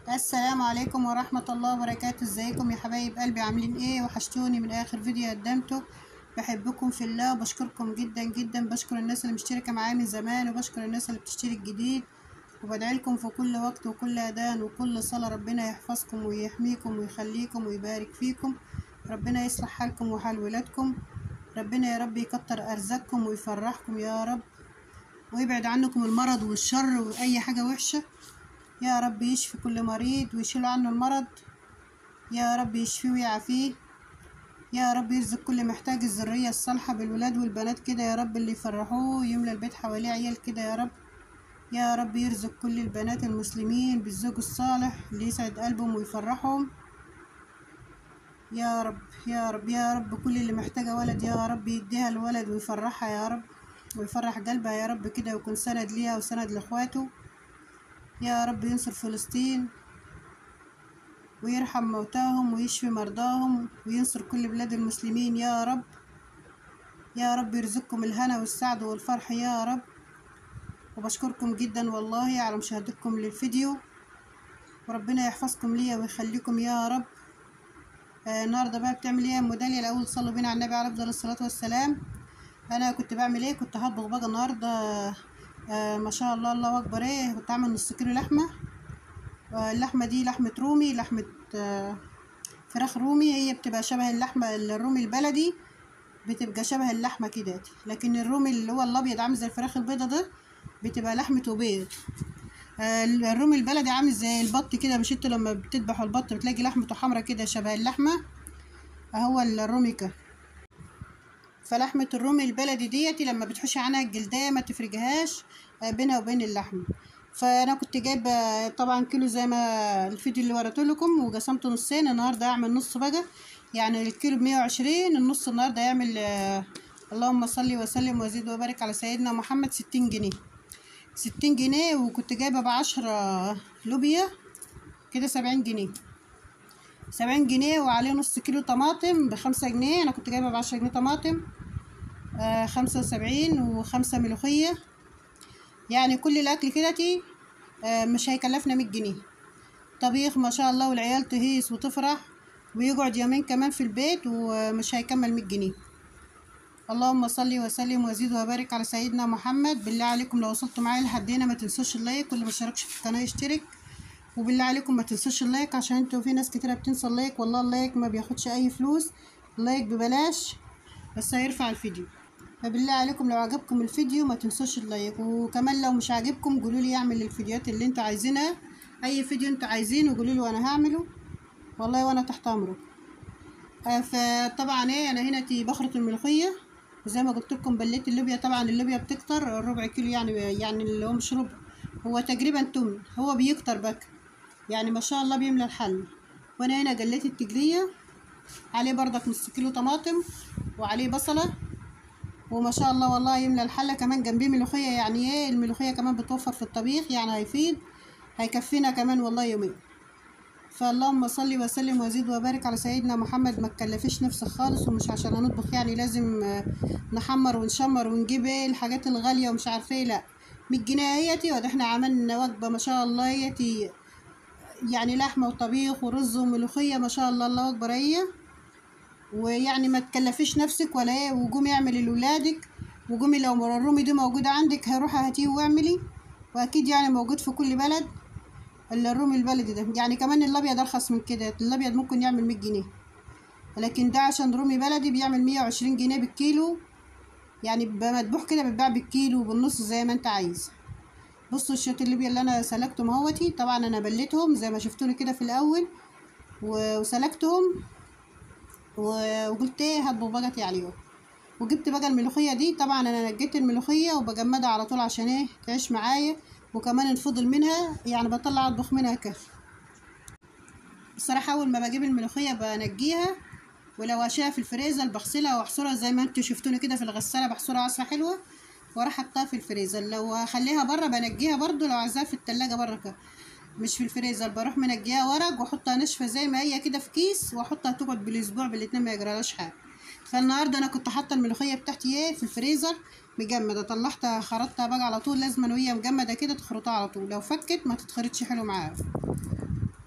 السلام عليكم ورحمة الله وبركاته ازيكم يا حبايب قلبي عاملين ايه وحشتوني من اخر فيديو قدمته بحبكم في الله وبشكركم جدا جدا بشكر الناس اللي مشتركة معايا من زمان وبشكر الناس اللي بتشترك جديد وبدعي لكم في كل وقت وكل اذان وكل صلاة ربنا يحفظكم ويحميكم ويخليكم ويبارك فيكم ربنا يصلح حالكم وحال ولادكم ربنا يا رب يكتر ارزاقكم ويفرحكم يا رب ويبعد عنكم المرض والشر واي حاجة وحشة يا رب يشفي كل مريض ويشيل عنه المرض يا رب يشفيه ويعافيه يا رب يرزق كل محتاج الذرية الصالحة بالولاد والبنات كده يا رب اللي يفرحوه ويملى البيت حواليه عيال كده يا رب يا رب يرزق كل البنات المسلمين بالزوج الصالح اللي يسعد قلبهم ويفرحهم يا رب يا رب يا رب كل اللي محتاجة ولد يا رب يديها الولد ويفرحها يا رب ويفرح قلبها يا رب كده ويكون سند ليها وسند لاخواته يا رب ينصر فلسطين ويرحم موتاهم ويشفي مرضاهم وينصر كل بلاد المسلمين يا رب يا رب يرزقكم الهنا والسعد والفرح يا رب وبشكركم جدا والله على مشاهدتكم للفيديو وربنا يحفظكم ليا ويخليكم يا رب آه النهارده بقى بتعمل ايه مدالية الاول صلوا بينا على النبي عليه افضل الصلاة والسلام انا كنت بعمل ايه كنت هطبخ بقى النهارده آه ما شاء الله الله اكبر ايه كنت عامل نص كيلو لحمه آه اللحمه دي لحمه رومي لحمه آه فراخ رومي هي بتبقى شبه اللحمه الرومي البلدي بتبقى شبه اللحمه كده لكن الرومي اللي هو الابيض عامل زي الفراخ البيضه ده بتبقى لحمه بيض آه الرومي البلدي عامل زي البط كده مش انتوا لما بتذبحوا البط بتلاقي لحمته حمرا كده شبه اللحمه اهو الرومي كده فلحمة الرومي البلدي ديتي لما بتحشي عنها الجلدية ما تفرجهاش بينها وبين اللحم فانا كنت جايبه طبعا كيلو زي ما الفيديو اللي وريته لكم وقسمته نصين النهارده هعمل نص بقى يعني الكيلو بمية وعشرين النص النهارده هيعمل آه اللهم صل وسلم وزيد وبارك على سيدنا محمد ستين جنيه ستين جنيه وكنت جايبه بعشرة لوبيا كده سبعين جنيه سبعين جنيه وعليه نص كيلو طماطم بخمسة جنيه انا كنت جايبه بعشرة جنيه طماطم آه خمسة وسبعين وخمسة ملوخية يعني كل الأكل كدتي آه مش هيكلفنا مية جنيه طبيخ ما شاء الله والعيال تهيس وتفرح ويقعد يومين كمان في البيت ومش هيكمل مية جنيه اللهم صل وسلم وزيد وبارك على سيدنا محمد بالله عليكم لو وصلتوا معايا لحد هنا ما تنسوش اللايك واللي ما اشتركش في القناه يشترك وبالله عليكم ما تنسوش اللايك عشان انتوا في ناس كتيره بتنسى اللايك والله اللايك ما بياخدش اي فلوس اللايك ببلاش بس هيرفع الفيديو فبالله عليكم لو عجبكم الفيديو ما تنسوش اللايك وكمان لو مش عاجبكم قولوا لي اعمل الفيديوهات اللي انتوا عايزينها اي فيديو انتوا عايزينه قولوا لي وانا هعمله والله وانا تحت امرك آه فطبعا ايه انا هنا تي بخرط الملوخيه وزي ما قلت لكم بليت اللوبيا طبعا اللوبيا بتكتر ربع كيلو يعني يعني اللي هو مش ربع هو تقريبا تمن هو بيكتر بقى يعني ما شاء الله بيملى الحل وانا هنا قليت التجريه عليه برضك نص كيلو طماطم وعليه بصله وما شاء الله والله يملى الحلة كمان جنبيه ملوخية يعني ايه الملوخية كمان بتوفر في الطبيخ يعني هيفيد هيكفينا كمان والله يومين فاللهم صل وسلم وزيد وبارك على سيدنا محمد ما تكلفيش نفسك خالص ومش عشان هنطبخ يعني لازم نحمر ونشمر ونجيب ايه الحاجات الغالية ومش عارفه ايه لا مية جنيه اهيتي وده احنا عملنا وجبة ما شاء الله اهيتي يعني لحمة وطبيخ ورز وملوخية ما شاء الله الله اكبر هي ويعني ما تكلفيش نفسك ولا ايه وقومي اعملي لولادك وقومي لو الرومي دي موجودة عندك هروحي هاتيه واعملي واكيد يعني موجود في كل بلد الرومي البلدي ده يعني كمان الابيض ارخص من كده الابيض ممكن يعمل مية جنيه لكن ده عشان رومي بلدي بيعمل مية وعشرين جنيه بالكيلو يعني مذبوح كده بيتباع بالكيلو وبالنص زي ما انت عايز بصوا الشوط الليبيا اللي انا سلكتهم اهوتي طبعا انا بليتهم زي ما شفتوني كده في الاول وسلكتهم وقلت ايه هطبخ بقى عليهم وجبت بقى الملوخية دي طبعا انا نجيت الملوخية وبجمدها على طول عشان ايه تعيش معايا وكمان الفضل منها يعني بطلع اطبخ منها كف الصراحة اول ما بجيب الملوخية بنجيها ولو اشيها في الفريزر بغسلها واحصرها زي ما انتوا شفتوني كده في الغسالة بحصرها عصرة حلوة واروح احطها في الفريزر لو هخليها بره بنجيها برضو لو عايزاها في التلاجة بره كده مش في الفريزر بروح منجيها ورق واحطها ناشفه زي ما هي كده في كيس واحطها تقعد بالاسبوع بالاتنين ما يجرالهاش حاجه فالنهارده انا كنت حاطه الملوخيه بتاعتي ايه في الفريزر مجمده طلعتها خرطتها بقى على طول لازم وهي مجمده كده تخرطها على طول لو فكت ما تتخرطش حلو معاها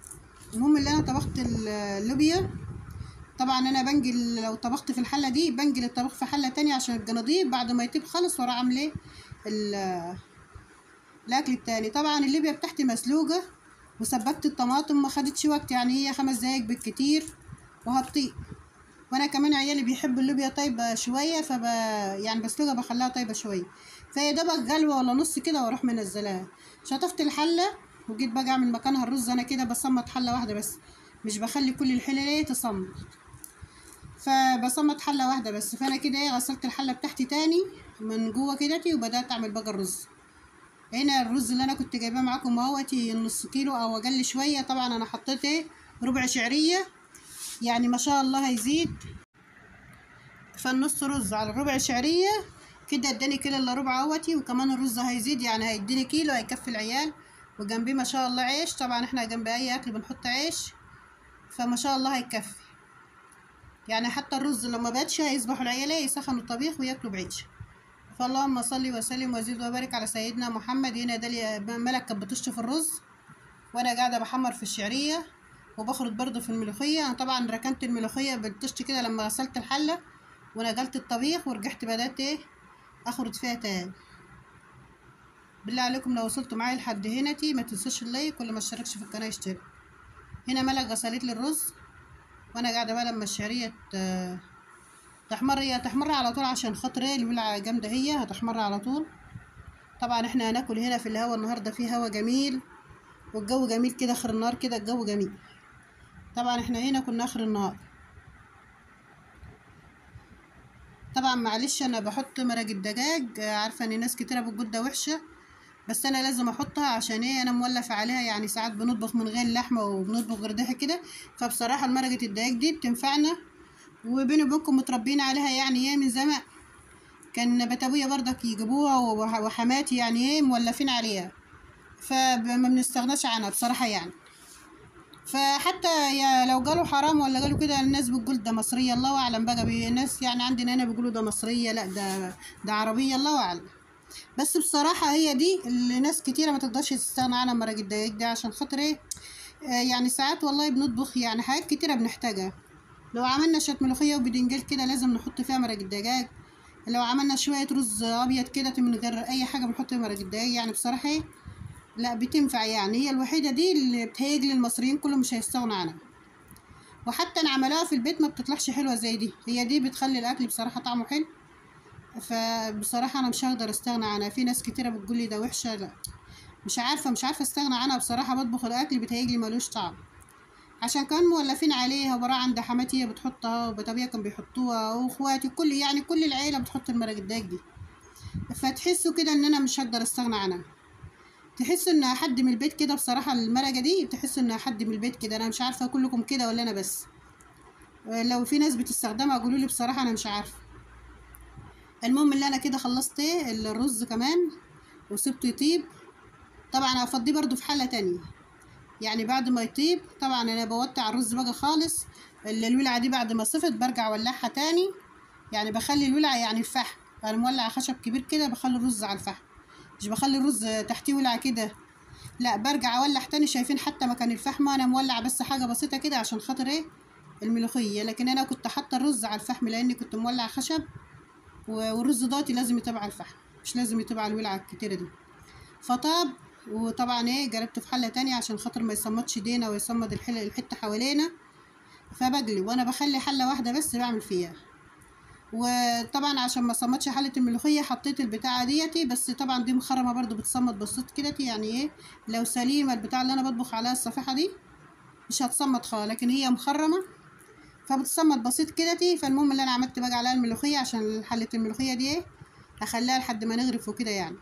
المهم اللي انا طبخت ال- اللوبيا طبعا انا بنجل لو طبخت في الحله دي بنجل الطبخ في حله تانية عشان الجناضيب بعد ما يطيب خالص واروح اعمل ايه ال- الاكل التاني طبعا الليبيا بتاعتي مسلوقه وسبكت الطماطم ما خدتش وقت يعني هي خمس دقايق بالكتير وهتطيب وانا كمان عيالي بيحبوا اللوبيا طيبه شويه فب يعني بسلقها بخليها طيبه شويه فهي دبق غلوه ولا نص كده واروح منزلاها شطفت الحله وجيت بقى اعمل مكانها الرز انا كده بصمت حله واحده بس مش بخلي كل الحلل ايه تصمت فبصمت حله واحده بس فانا كده ايه غسلت الحله بتاعتي تاني من جوه كدهتي وبدات اعمل بقى الرز هنا الرز اللي انا كنت جايباه معاكم اهوتي نص كيلو او اقل شويه طبعا انا حطيت ايه ربع شعريه يعني ما شاء الله هيزيد فالنص رز على الربع شعريه كده اداني كيلو الا ربع اهوتي وكمان الرز هيزيد يعني هيديني كيلو هيكفي العيال وجنبيه ما شاء الله عيش طبعا احنا جنب اي اكل بنحط عيش فما شاء الله هيكفي يعني حتى الرز لما باتش هيصبحوا العيال ايه يسخنوا الطبيخ وياكلوا بعيش فاللهم صل وسلم وزد وبارك على سيدنا محمد هنا داليا ملك كانت بتشطف الرز وانا قاعده بحمر في الشعريه وبخرط برضو في الملوخيه انا طبعا ركنت الملوخيه بالطشت كده لما غسلت الحله ونقلت الطبيخ ورجعت بدات ايه اخرط فيها تاني بالله عليكم لو وصلتوا معايا لحد هنتي ما تنسوش اللايك واللي ما اشتركش في القناه يشترك هنا ملك غسلت لي الرز وانا قاعده بقى لما الشعريه ت- تحمر هي تحمر على طول عشان خاطر ايه الولعه جامده هي هتحمر على طول طبعا احنا هناكل هنا في الهوا النهارده في هوا جميل والجو جميل كده اخر النهار كده الجو جميل طبعا احنا هنا كنا اخر النهار طبعا معلش انا بحط مرق الدجاج آه، عارفه ان ناس كتيره بتقول ده وحشه بس انا لازم احطها عشان ايه انا مولفه عليها يعني ساعات بنطبخ من غير لحمه وبنطبخ غردحه كده فبصراحه مرقه الدجاج دي بتنفعنا وبيني وبينكم متربيين عليها يعني ايه من زمان كان بتابويا برضك يجيبوها وح- وحماتي يعني ايه مولفين عليها فما بنستغناش عنها بصراحه يعني فحتى يا لو قالوا حرام ولا قالوا كده الناس بتقول ده مصرية الله أعلم بقى بي- الناس يعني عندنا هنا بيقولوا ده مصرية لا ده ده عربية الله أعلم بس بصراحة هي دي اللي ناس كتيرة ما تقدرش تستغنى عنها مرق الدجاج ده عشان خاطر ايه آه يعني ساعات والله بنطبخ يعني حاجات كتيرة بنحتاجها لو عملنا شوية ملوخية وبدنجال كده لازم نحط فيها مرق الدجاج لو عملنا شوية رز أبيض كده من غير أي حاجة بنحط فيها مرق الدجاج يعني بصراحة ايه لا بتنفع يعني هي الوحيدة دي اللي بتهيج للمصريين كلهم مش هيستغنوا عنها وحتى ان عملوها في البيت ما بتطلعش حلوة زي دي هي دي بتخلي الأكل بصراحة طعمه حلو فبصراحة أنا مش هقدر استغنى عنها في ناس كتيرة بتقول لي ده وحشة لا مش عارفة مش عارفة استغنى عنها بصراحة بطبخ الأكل بتهيجلي ملوش طعم عشان كان مولفين عليها وراء عند حماتي هي بتحطها وبتابيها كان بيحطوها واخواتي كل يعني كل العيلة بتحط المرق الدجاج دي فتحسوا كده ان انا مش هقدر استغنى عنها تحسوا انها حد من البيت كده بصراحة المرقة دي تحسوا انها حد من البيت كده انا مش عارفة كلكم كده ولا انا بس لو في ناس بتستخدمها قولوا لي بصراحة انا مش عارفة المهم اللي انا كده خلصت ايه الرز كمان وسبته يطيب طبعا هفضيه برضو في حلة تانية يعني بعد ما يطيب طبعا انا بوطي الرز بقى خالص ال- الولعة دي بعد ما صفت برجع اولعها تاني يعني بخلي الولعة يعني الفحم انا مولعة خشب كبير كده بخلي الرز على الفحم مش بخلي الرز تحتيه ولعة كده لا برجع اولع تاني شايفين حتى مكان الفحم انا مولعة بس حاجة بسيطة كده عشان خاطر ايه الملوخية لكن انا كنت حاطة الرز على الفحم لاني كنت مولعة خشب و- والرز دوتي لازم يتبع على الفحم مش لازم يتبع الولعة الكتيرة دي فطاب وطبعا ايه جربته في حلة تانية عشان خاطر ما يصمدش ايدينا ويصمد الحل- الحتة حوالينا فبجلي وانا بخلي حلة واحدة بس بعمل فيها وطبعا عشان ما صمتش حلة الملوخية حطيت البتاعة ديتي بس طبعا دي مخرمة برضو بتصمت بسيط كده يعني ايه لو سليمة البتاعة اللي انا بطبخ عليها الصفيحة دي مش هتصمت خالص لكن هي مخرمة فبتصمت بسيط كده فالمهم اللي انا عملت بقى عليها الملوخية عشان حلة الملوخية دي ايه هخليها لحد ما نغرف وكده يعني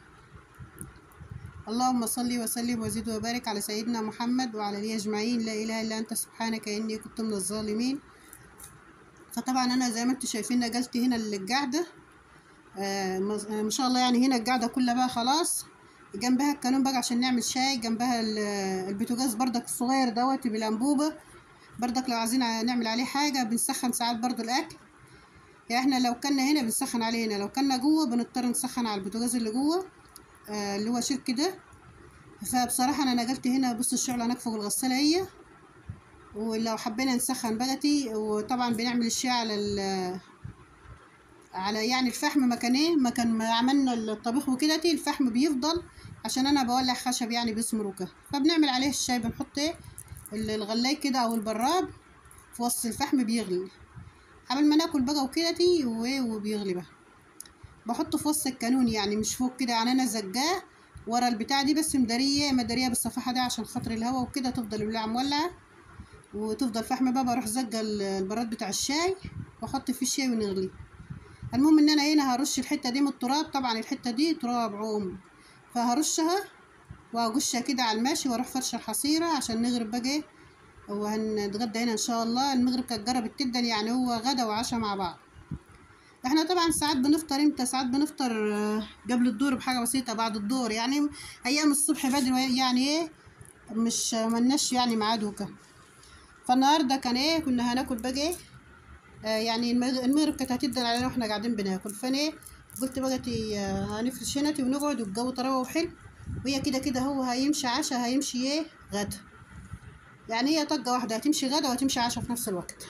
اللهم صل وسلم وزد وبارك على سيدنا محمد وعلى اله اجمعين لا اله الا انت سبحانك اني كنت من الظالمين فطبعا انا زي ما انتم شايفين نقلت هنا القعده آه ما- آه، ما شاء الله يعني هنا القعده كلها بقى خلاص جنبها الكانون بقى عشان نعمل شاي جنبها ال- البوتاجاز بردك الصغير دوت بالانبوبه بردك لو عايزين ع- نعمل عليه حاجه بنسخن ساعات برضو الاكل يعني احنا لو كنا هنا بنسخن عليه هنا لو كنا جوه بنضطر نسخن على البوتاجاز اللي جوه آه اللي هو شرك ده فبصراحة أنا نقلت هنا بص الشعلة هناك فوق الغسالة هي ولو حبينا نسخن بلدي وطبعا بنعمل الشاي على ال على يعني الفحم مكانين مكان ما عملنا الطبيخ وكده الفحم بيفضل عشان انا بولع خشب يعني بيسمر وكده فبنعمل عليه الشاي بنحط ايه الغلاي كده او البراد في وسط الفحم بيغلي قبل ما ناكل بقى وكده وبيغلي بقى بحطه في وسط الكانون يعني مش فوق كده يعني انا زجاه ورا البتاع دي بس مداريه مداريه بالصفحه دي عشان خاطر الهوا وكده تفضل الولاعه مولعه وتفضل فحم بقى بروح زجه البراد بتاع الشاي واحط فيه الشاي ونغليه المهم ان انا هنا هرش الحته دي من التراب طبعا الحته دي تراب عوم فهرشها واقشها كده على الماشي واروح فرشه الحصيره عشان نغرب بقى وهنتغدى هنا ان شاء الله المغرب كانت جربت جدا يعني هو غدا وعشاء مع بعض احنا طبعا ساعات بنفطر امتى ساعات بنفطر قبل الدور بحاجه بسيطه بعد الدور يعني ايام الصبح بدري يعني ايه مش ملناش يعني ميعاد وكده فالنهارده كان ايه كنا هناكل بقى آه يعني المغرب كانت هتدن علينا واحنا قاعدين بناكل فانا ايه قلت بقى هنفرش هنا ونقعد والجو طراوه وحلو وهي كده كده هو هيمشي عشاء هيمشي ايه غدا يعني هي طقه واحده هتمشي غدا وهتمشي عشاء في نفس الوقت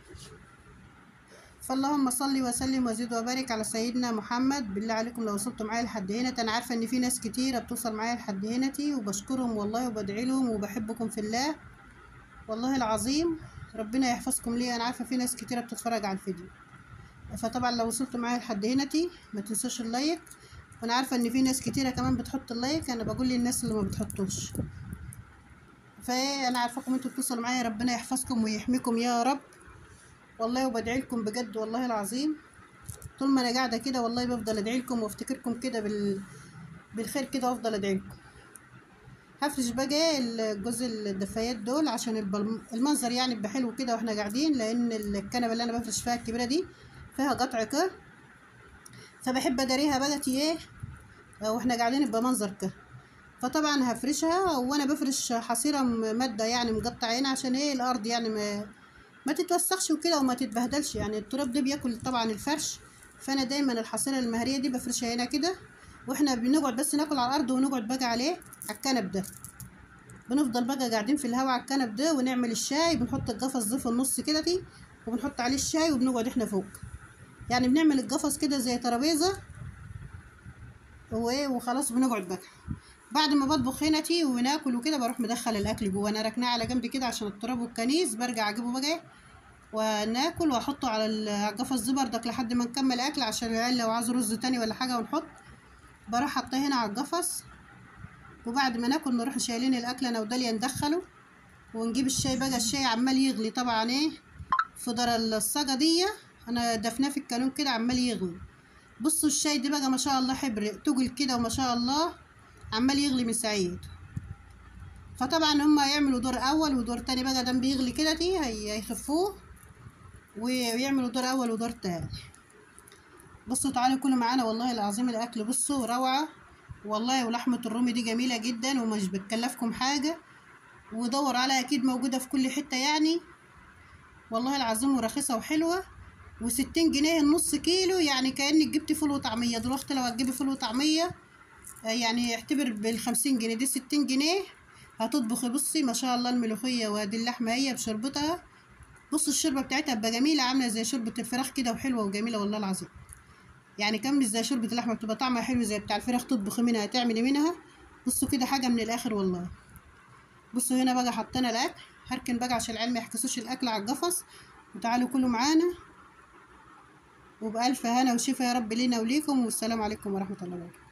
فاللهم صل وسلم وزد وبارك على سيدنا محمد بالله عليكم لو وصلتوا معايا لحد هنا انا عارفه ان في ناس كتيره بتوصل معايا لحد هنا وبشكرهم والله وبدعي لهم وبحبكم في الله والله العظيم ربنا يحفظكم لي انا عارفه في ناس كتيره بتتفرج على الفيديو فطبعا لو وصلتوا معايا لحد هنا ما تنسوش اللايك وانا عارفه ان في ناس كتيره كمان بتحط اللايك انا بقول للناس اللي ما بتحطوش فانا عارفاكم انتوا بتوصلوا معايا ربنا يحفظكم ويحميكم يا رب والله وبدعي لكم بجد والله العظيم طول ما انا قاعده كده والله بفضل ادعي لكم وافتكركم كده بال... بالخير كده وافضل ادعي لكم هفرش بقى الجوز الدفايات دول عشان المنظر يعني يبقى حلو كده واحنا قاعدين لان الكنبه اللي انا بفرش فيها الكبيره دي فيها قطع كده فبحب اداريها بقى ايه واحنا قاعدين يبقى منظر كده فطبعا هفرشها وانا بفرش حصيره ماده يعني مقطعه هنا عشان ايه الارض يعني ما ما تتوسخش وكده وما تتبهدلش يعني التراب ده بياكل طبعا الفرش فانا دايما الحصيره المهريه دي بفرشها هنا كده واحنا بنقعد بس ناكل على الارض ونقعد بقى عليه على الكنب ده بنفضل بقى قاعدين في الهواء على الكنب ده ونعمل الشاي بنحط القفص ده في النص كده دي وبنحط عليه الشاي وبنقعد احنا فوق يعني بنعمل القفص كده زي ترابيزه وخلاص بنقعد بقى بعد ما بطبخ هنا تي وناكل وكده بروح مدخل الاكل جوه انا راكناه على جنب كده عشان التراب والكنيس برجع اجيبه بقى وناكل واحطه على القفص دي بردك لحد ما نكمل اكل عشان العيال لو عايز رز تاني ولا حاجه ونحط بروح حاطاه هنا على القفص وبعد ما ناكل نروح شايلين الاكل انا وداليا ندخله ونجيب الشاي بقى الشاي عمال يغلي طبعا ايه في دار الصاجه دي انا دفناه في الكانون كده عمال يغلي بصوا الشاي ده بقى ما شاء الله حبر تقل كده وما شاء الله عمال يغلي من سعيد فطبعا هما يعملوا دور اول ودور تاني بقى دم بيغلي كده دي هيخفوه ويعملوا دور اول ودور تاني بصوا تعالوا كلوا معانا والله العظيم الاكل بصوا روعه والله ولحمه الرومي دي جميله جدا ومش بتكلفكم حاجه ودور عليها اكيد موجوده في كل حته يعني والله العظيم ورخيصه وحلوه وستين جنيه النص كيلو يعني كأنك جبتي فول وطعمية دلوقتي لو هتجيبي فول وطعمية يعني اعتبر بالخمسين جنيه دي ستين جنيه هتطبخي بصي ما شاء الله الملوخية وادي اللحمة هي بشربتها بصوا الشوربة بتاعتها بقى جميلة عاملة زي شوربة الفراخ كده وحلوة وجميلة والله العظيم يعني كم مش زي شوربة اللحمة بتبقى طعمها حلو زي بتاع الفراخ تطبخي منها تعملي منها بصوا كده حاجة من الآخر والله بصوا هنا بقى حطينا الأكل هركن بقى عشان العيال ما يحكسوش الأكل على القفص وتعالوا كلوا معانا وبألف هنا وشفا يا رب لينا وليكم والسلام عليكم ورحمة الله وبركاته